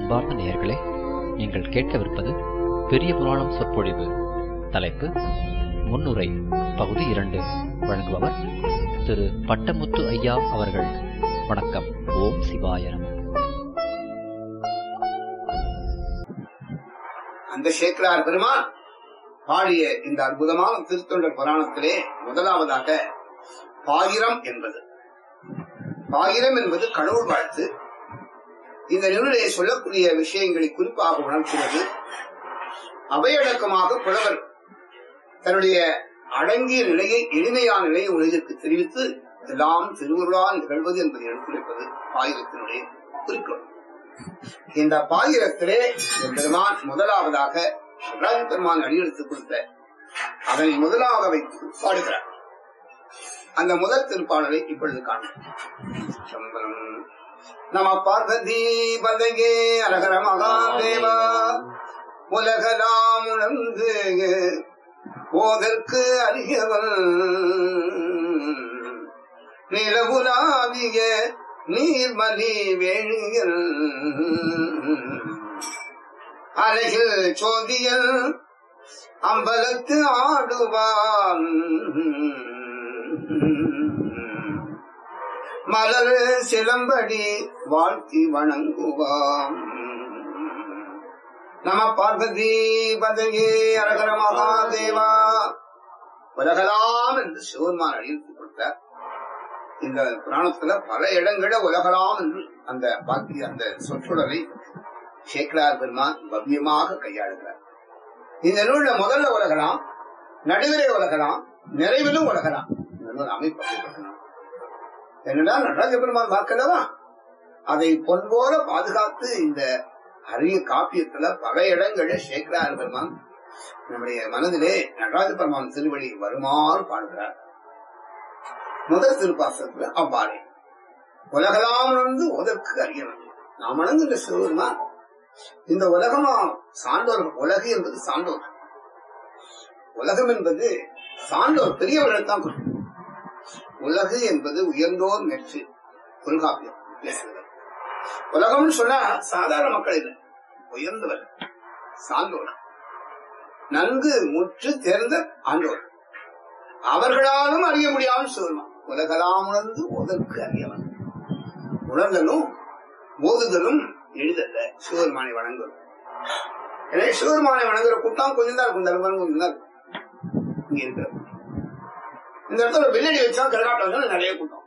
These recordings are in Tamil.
அன்பார்ந்த நேயர்களே நீங்கள் கேட்கவிருப்பது பெரிய புராணம் சொற்பொழிவு தலைப்பு முன்னுரை பகுதி இரண்டு வழங்குபவர் திரு பட்டமுத்து ஐயா அவர்கள் வணக்கம் ஓம் சிவாய நம அந்த சேக்கரார் பெருமான் பாடிய இந்த அற்புதமான திருத்தொண்டர் புராணத்திலே முதலாவதாக பாயிரம் என்பது பாயிரம் என்பது கடவுள் வாழ்த்து இந்த நூலிலே சொல்லக்கூடிய விஷயங்களை குறிப்பாக உணர்த்துவது அவையடக்கமாக புலவர் தன்னுடைய அடங்கிய நிலையை எளிமையான நிலையை உலகிற்கு தெரிவித்து எல்லாம் திருவுருளால் நிகழ்வது என்பதை எடுத்துரைப்பது பாயிரத்தினுடைய குறிக்கோள் இந்த பாயிரத்திலே பெருமான் முதலாவதாக ராஜ பெருமான் அடியெடுத்து கொடுத்த அதனை முதலாக வைத்து பாடுகிறார் அந்த முதல் திருப்பாடலை இப்பொழுது காணும் நம பார்வதி பதங்கே அரகர மகாதேவா உலகலாம் உணர்ந்து போதற்கு அறியவன் நிலவுலாவிய நீர்மலி வேணியல் அழகில் சோதியல் அம்பலத்து ஆடுவான் மலர் சிலம்படி வாழ்த்தி வணங்குவாம் நம பார்வதி பதகே அரகர மகாதேவா உலகலாம் என்று சிவன்மான் அழித்து கொடுத்தார் இந்த புராணத்துல பல இடங்கள உலகலாம் என்று அந்த பாக்கி அந்த சொற்றொடரை சேக்கலார் பெருமான் பவ்யமாக கையாளுகிறார் இந்த நூல்ல முதல்ல உலகலாம் நடுவிலே உலகலாம் நிறைவிலும் உலகலாம் இந்த நூல் அமைப்பு அப்படிப்பட்ட என்னடா நடராஜ பெருமான் வாக்கல்லவா அதை பொன்போல பாதுகாத்து இந்த அரிய காப்பியத்துல பல இடங்களில் சேக்கலார் பெருமான் நம்முடைய மனதிலே நடராஜ பெருமான் திருவடி வருமாறு பாடுகிறார் முதல் திருப்பாசத்துல அவ்வாறே உலகலாம் வந்து உதற்கு அறியணும் நாம் வணங்குகிற சிவபெருமான் இந்த உலகமா சான்றோர் உலகு என்பது சான்றோர் உலகம் என்பது சான்றோர் பெரியவர்கள் தான் குறிக்கும். உலகு என்பது உயர்ந்தோர் மெச்சு தொல்காப்பியம் பேசுகிறது உலகம்னு சொன்னா சாதாரண மக்கள் இல்லை உயர்ந்தவர் சான்றோர் நன்கு முற்று தேர்ந்த ஆண்டோர் அவர்களாலும் அறிய முடியாமல் சொல்லுவான் உலகலாம் உணர்ந்து ஓதற்கு அறியவன் உணர்தலும் ஓதுதலும் எளிதல்ல சிவபெருமானை வணங்குவது எனவே சிவபெருமானை வணங்குற கூட்டம் கொஞ்சம் தான் இருக்கும் தர்மம் கொஞ்சம் தான் இருக்கும். இங்க இருக்கிற இந்த இடத்துல வெள்ளடி வச்சா கரகாட்டம் நிறைய கூட்டம்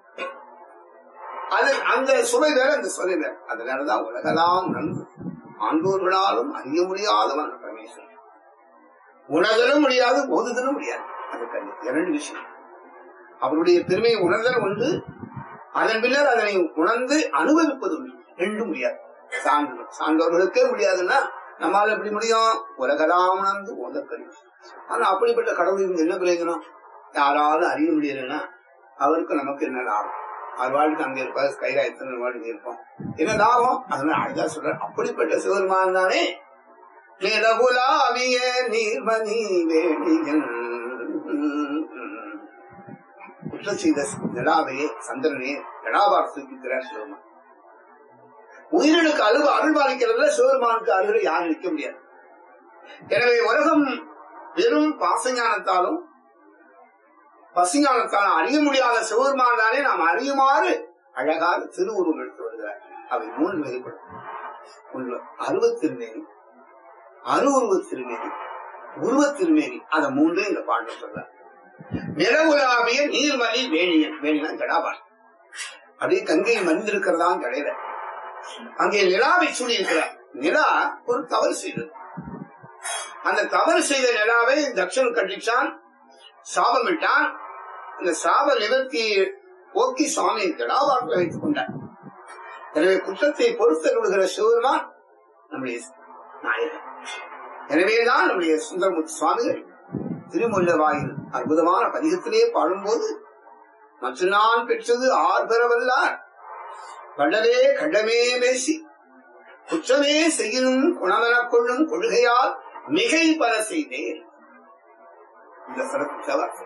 அது அந்த சுவை வேற அந்த சுவை வேற அதனாலதான் உலகலாம் உணர்ந்து ஆண்டோர்களாலும் அறிய முடியாதவன் அந்த பரமேஸ்வரன் உணர்தலும் முடியாது ஓதுதலும் முடியாது அதுக்கு அது இரண்டு விஷயம் அவருடைய பெருமையை உணர்தல் ஒன்று அதன் பின்னர் அதனை உணர்ந்து அனுபவிப்பது ஒன்று ரெண்டும் முடியாது சான்று சான்றோர்களுக்கே முடியாதுன்னா நம்மால எப்படி முடியும் உலகலாம் உணர்ந்து ஓதக்கறி ஆனா அப்படிப்பட்ட கடவுள் இருந்து என்ன பிரயோஜனம் யாராலும் அறிய முடியலன்னா அவருக்கு நமக்கு என்ன லாபம் அவர் வாழ்க்கை அங்க இருப்பார் கைலாயத்தில் வாழ்க்கை இருப்போம் என்ன லாபம் அதனால அழகா சொல்ற அப்படிப்பட்ட சிவருமான் தானே நிலகுலாவிய நீர்மணி வேணியன் குற்றம் செய்த நிலாவையே சந்திரனே நிலாபார் தூக்கிக்கிறார் சிவருமான் உயிரினுக்கு அழுவு அருள் பாலிக்கிறதுல சிவருமானுக்கு அருகில் யாரும் நிற்க முடியாது எனவே உலகம் வெறும் பாசஞானத்தாலும் பசுஞானத்தாலும் அறிய முடியாத சிவபெருமான் தானே நாம் அறியுமாறு அழகாக திருவுருவம் எடுத்து வருகிறார் அவை மூன்று வகைப்படும் ஒன்று அருவத் திருமேனி அருவுருவ திருமேனி உருவ திருமேனி அத மூன்று இந்த பாட்டு சொல்றார் நிலவுலாவிய நீர்மலி வேணியன் வேணியன் ஜடாபார் அப்படியே கங்கை மந்திருக்கிறதான் கிடையாது அங்கே நிலாவை சூழி இருக்கிறார் நிலா ஒரு தவறு செய்தது அந்த தவறு செய்த நிலாவை தக்ஷன் கண்டிச்சான் சாபமிட்டான் இந்த சாப நிவர்த்தி போக்கி சுவாமி ஜடாபாட்டில் வைத்துக் கொண்டார் எனவே குற்றத்தை பொறுத்து விடுகிற சிவருமான் நம்முடைய நாயகர் எனவேதான் நம்முடைய சுந்தரமுத்து சுவாமிகள் திருமுல்ல வாயில் அற்புதமான பதிகத்திலே பாடும்போது மற்ற நான் பெற்றது ஆர் பெறவல்லார் கண்டலே கண்டமே பேசி குற்றமே செய்யணும் குணமெனக் கொள்ளும் கொள்கையால் மிகை பல செய்தேன் இந்த சிறப்பு வார்த்தை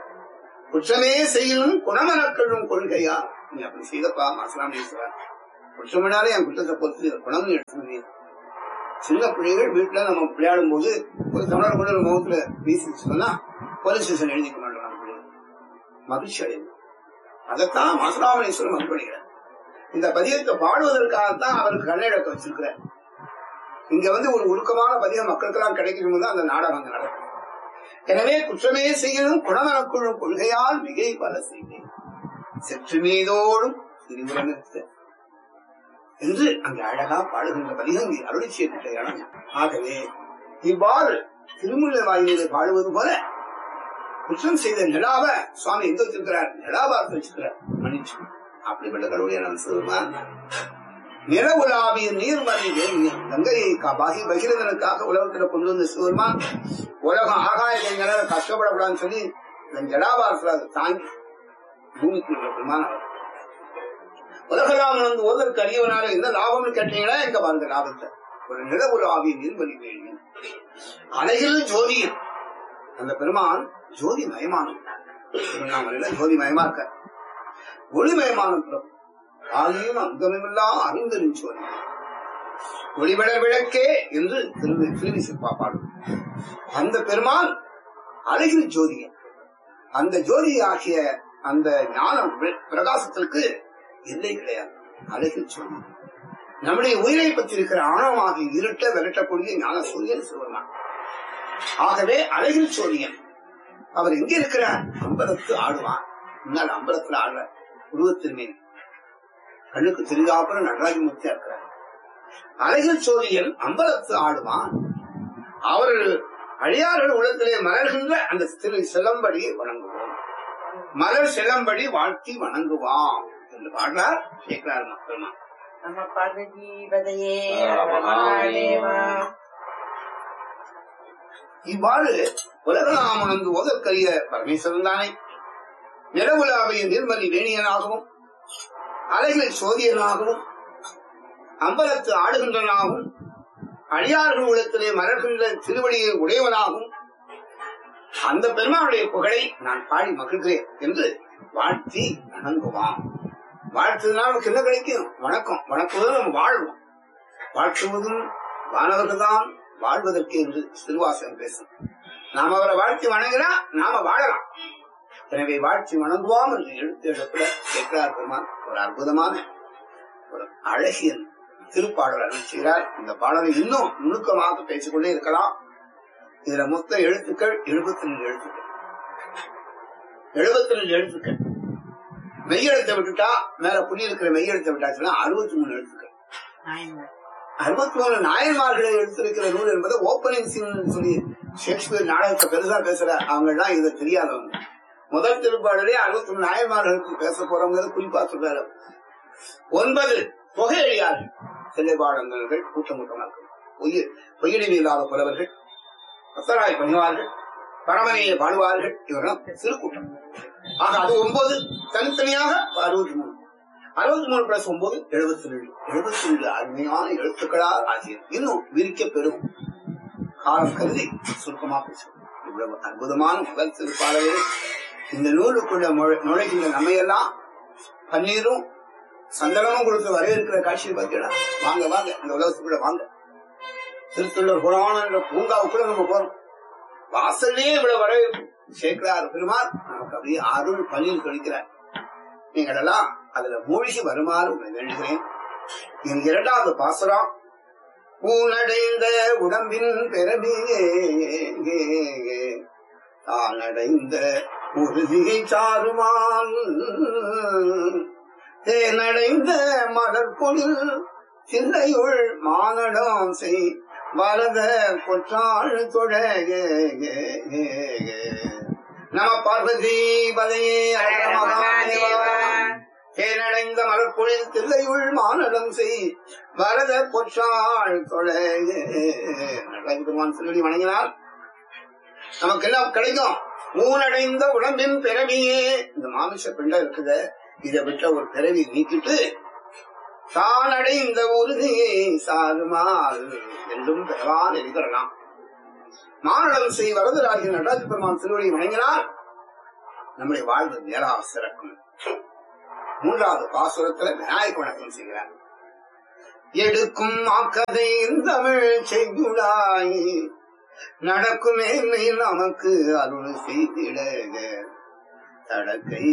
குற்றமே செய்யணும் குணமெனக் கொள்ளும் கொள்கையா நீ அப்படி செய்தப்பா மாசலாம் பேசுறார் குற்றமினாலே என் குற்றத்தை பொறுத்து குணம்னு எடுத்து சின்ன பிள்ளைகள் வீட்டுல நம்ம விளையாடும் போது ஒரு தமிழர் கூட ஒரு முகத்துல வீசி சொன்னா போலீஸ் ஸ்டேஷன் எழுதிக்க மாட்டோம் நம்ம பிள்ளைகள் மகிழ்ச்சி அடையும் அதைத்தான் மாசுராமணேஸ்வரன் மறுபடுகிறார் இந்த பதியத்தை பாடுவதற்காகத்தான் அவருக்கு கண்ணெடுக்க வச்சிருக்கிறார் இங்க வந்து ஒரு உருக்கமான பதியம் மக்களுக்கெல்லாம் கிடைக்கணும் தான் அந்த நாடகம் அங்க நடக்கும் எனவே குற்றமே செய்யணும் குணமனக்குழும் கொள்கையால் மிகை பல செய்தேன் செற்று மீதோடும் திரிபுர நிறுத்த என்று அங்கு அழகா பாடுகின்ற பதிகம் இங்கே அருளி செய்திருக்கிறான் ஆகவே இவ்வாறு திருமுல்லை வாயிலே பாடுவது போல குற்றம் செய்த நிலாவ சுவாமி எங்க வச்சிருக்கிறார் நிலாபாரத்தை வச்சிருக்கிறார் மன்னிச்சு அப்படிப்பட்ட கடவுளை நான் சொல்லுவேன் நில உலாவிய நீர்மறை வேணியன் கங்கையை கா- பகி பகிரதனுக்காக உலகத்துல கொண்டு வந்த சிவருமான் உலகம் ஆகாயங்களை கஷ்டப்படக்கூடாதுன்னு சொல்லி இந்த ஜடாபாரத்துல அதை தாங்கி பூமிக்கு உள்ள பெருமான் அவர் உலகராமன் வந்து ஓதற்கு அறியவனால என்ன லாபம்னு கேட்டீங்களா எங்க பாருங்க லாபத்தை ஒரு நில உலாவிய நீர்மறை வேணியன் அலையில் ஜோதியன் அந்த பெருமான் ஜோதி மயமானம் திருவண்ணாமலையில ஜோதி மயமா இருக்க ஒளிமயமான பிரபு ஆகியும் அங்கமில்லா அறிந்தரின் சோதி ஒளிவளர் விளக்கே என்று திருவி திருவி சிற்பா பாடும் அந்த பெருமான் அழகில் ஜோதியன் அந்த ஜோதி ஆகிய அந்த ஞானம் வி- பிரகாசத்திற்கு எல்லை கிடையாது அழகில் ஜோதி நம்முடைய உயிரை பற்றி இருக்கிற ஆணவமாக இருட்ட விரட்டக்கூடிய ஞான சூரியன் சிவருமான் ஆகவே அழகில் சோழியன் அவர் எங்க இருக்கிறார் அம்பலத்து ஆடுவான் முன்னால் அம்பலத்துல ஆடுற உருவத்தின் மேல் கண்ணுக்கு தெரியாப்புல நடராஜமூர்த்தியா இருக்கிறார் அழகில் சோழியன் அம்பலத்து ஆடுவான் அவர் அழியார்கள் உலகத்திலே மலர்கின்ற அந்த திரு செல்லம்படி வணங்குவோம் மலர் செல்லம்படி வாழ்த்தி வணங்குவாம் என்று பாடுறார் கேட்கிறார் மக்கள்மா நம்ம பார்வதி பதையே மகாதேவா. இவ்வாறு உலகநாமனந்து ஓதற்கரிய பரமேஸ்வரன் தானே நிலவுலாவிய நிர்மலி வேணியனாகவும் அலைகளில் சோதியனாகவும் அம்பலத்து ஆடுகின்றனாகவும் அடியார்கள் உள்ளத்திலே மலர்கின்ற திருவடியை உடையவனாகவும் அந்த பெருமானுடைய புகழை நான் பாடி மகிழ்கிறேன் என்று வாழ்த்தி வணங்குவான் வாழ்த்துவதனால் நமக்கு என்ன கிடைக்கும் வணக்கம் வணக்குவதும் நம்ம வாழ்வோம் வாழ்த்துவதும் வானவர்கள் தான் வாழ்வதற்கு என்று திருவாசகம் பேசும் நாம் அவரை வாழ்த்தி வணங்கினா நாம வாழலாம் எனவே வாழ்த்தி வணங்குவோம் என்று எழுத்து எழுப்பட கேட்கிறார் பெருமான் ஒரு அற்புதமான ஒரு அழகிய திருப்பாடல் அருள் செய்கிறார் இந்த பாடலை இன்னும் நுணுக்கமாக பேசிக்கொண்டே இருக்கலாம் இதுல மொத்த எழுத்துக்கள் எழுபத்தி ரெண்டு எழுத்துக்கள் எழுபத்தி ரெண்டு எழுத்துக்கள் மெய்யெழுத்தை விட்டுட்டா மேல புள்ளி இருக்கிற மெய்யெழுத்தை விட்டாச்சுன்னா அறுபத்தி மூணு எழுத்துக்கள் அறுபத்தி மூணு நாயன்மார்களை எடுத்திருக்கிற நூல் என்பது ஓப்பனிங் சீன் சொல்லி ஷேக்ஸ்பியர் நாடகத்தை பெருசா பேசுற அவங்க எல்லாம் இதை தெரியாதவங்க முதல் திருப்பாடலே அறுபத்தி மூணு நாயன்மார்களுக்கு பேச போறவங்க குறிப்பா சொல்றாரு ஒன்பது தொகை அழியார்கள் செல்லைப்பாடங்கள் கூட்டம் கூட்டமாக பொய்ய பொய்யடிவு இல்லாத புலவர்கள் பத்தராய் பணிவார்கள் பரமனையை பாடுவார்கள் இவரெல்லாம் சிறு கூட்டம் ஆக அது ஒன்பது தனித்தனியாக அறுபத்தி மூணு அறுபத்தி மூணு பிளஸ் ஒன்பது எழுபத்தி ரெண்டு எழுபத்தி ரெண்டு அருமையான எழுத்துக்களால் ஆகியது இன்னும் விரிக்க பெறும் காலம் கருதி சுருக்கமா பேசுவோம் இவ்வளவு அற்புதமான முதல் திருப்பாளர்கள் இந்த நூலுக்குள்ள நுழை- நுழைகின்ற நம்மையெல்லாம் பன்னீரும் சந்தனமும் கொடுத்து வரவேற்கிற காட்சியை பார்த்தீங்கன்னா வாங்க வாங்க இந்த உலகத்துக்குள்ள வாங்க திருத்துள்ளர் புராணம் என்ற பூங்காவுக்குள்ள நம்ம போறோம் வாசல்லே இவ்வளவு வரவேற்பு சேர்க்கிறார் பெருமாள் நமக்கு அப்படியே அருள் பணியில் கழிக்கிறார் நீங்கள் எல்லாம் அதுல மூழ்கி வருமாறு உங்களை வேண்டுகிறேன் என் இரண்டாவது பாசுரம் பூனடைந்த உடம்பின் பெருமையே தான் அடைந்த உறுதியை சாருமால் தேனடைந்த மலர் பொழில் சிந்தையுள் மானடம் செய் வரத கொற்றாள் தொழ நம பார்வதி பதையே அழக மகாதேவா தேனடைந்த மலர்பொழில் தில்லையுள் மானடம் செய் வரத பொற்றாள் தொழ பெருமான் சொல்லி வணங்கினார் நமக்கு என்ன கிடைக்கும் ஊனடைந்த உடம்பின் பிறவியே இந்த மாமிச பிண்டம் இருக்குது இதை விட்ட ஒரு பிறவி நீக்கிட்டு தான் அடைந்த உறுதியை சாருமால் என்றும் பெறவான் இருக்கிறலாம் மானடம் செய் வரதராகிய நடராஜ பெருமான் திருவடி வணங்கினால் நம்முடைய வாழ்வு நேராக சிறக்கும் மூன்றாவது பாசுரத்துல விநாயக வணக்கம் செய்கிறார் எடுக்கும் மாக்கதை தமிழ் செய்துடாய் நடக்குமே நமக்கு அருள் செய்திட தடக்கை